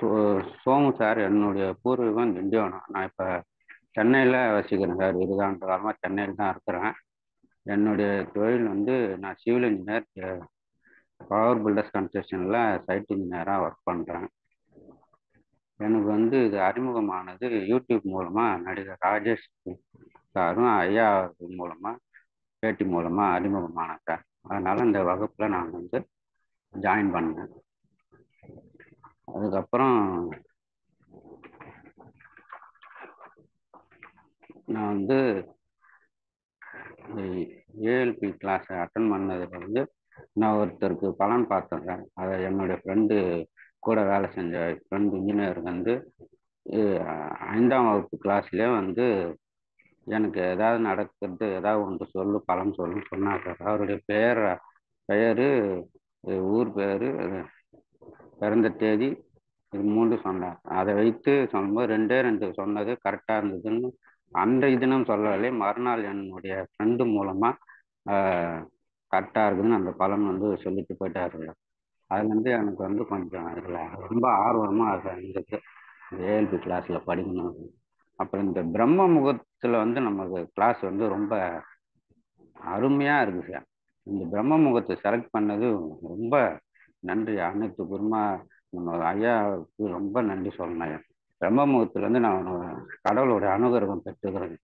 so Somu sir என்னுடைய பூர்வீகம் திண்டிவனம் நான் இப்போ சென்னையில் வசிக்கிறேன் சார் இருபதாண்டு காலமாக சென்னையில் தான் இருக்கிறேன் என்னுடைய தொழில் வந்து நான் சிவில் இன்ஜினியர் பவர் பில்டர்ஸ் கன்ஸ்ட்ரக்ஷனில் சைட் இன்ஜினியராக ஒர்க் பண்ணுறேன் எனக்கு வந்து இது அறிமுகமானது யூடியூப் மூலமாக நடிகர் ராஜேஷ் சாரும் ஐயா மூலமாக பேட்டி மூலமாக அறிமுகமானேன் சார் அதனால் இந்த வகுப்பில் நான் வந்து ஜாயின் பண்ணேன் அதுக்கப்புறம் நான் வந்து ஏஎல்பி கிளாஸ் அட்டன் பண்ணதுல வந்து நான் ஒருத்தருக்கு பலன் பார்த்தேன் சார் அதை என்னுடைய ஃப்ரெண்டு கூட வேலை செஞ்ச ஃப்ரெண்டு இன்ஜினியர் வந்து ஐந்தாம் வகுப்பு கிளாஸ்லேயே வந்து எனக்கு ஏதாவது நடக்கிறது ஏதாவது ஒன்று சொல்லு பலன் சொல்லுன்னு சொன்னார் சார் அவருடைய பெயர் பெயர் ஊர் பேர் பிறந்த தேதி இது மூன்று சொன்னார் அதை வைத்து சொல்லும்போது ரெண்டே ரெண்டு சொன்னது கரெக்டாக இருந்ததுன்னு அன்றைய தினம் சொல்லலை மறுநாள் என்னுடைய ஃப்ரெண்டு மூலமாக கரெக்டாக இருக்குதுன்னு அந்த பலன் வந்து சொல்லிட்டு போயிட்டாரு அதுலேருந்து எனக்கு வந்து கொஞ்சம் இதில் ரொம்ப ஆர்வமாக அது இருந்துச்சு ஏஎல்பி கிளாஸில் படிக்கணும் அப்புறம் இந்த பிரம்ம முகத்தில் வந்து நமக்கு கிளாஸ் வந்து ரொம்ப அருமையாக இருக்குது சார் இந்த பிரம்ம முகத்தை செலக்ட் பண்ணது ரொம்ப நன்றி அனைத்து குருமா நம்ம ஐயாவுக்கு ரொம்ப நன்றி சொல்லணும் பிரம்ம முகத்துல வந்து நான் கடவுளோட அனுகிரகம் பெற்றுக்கிறேன்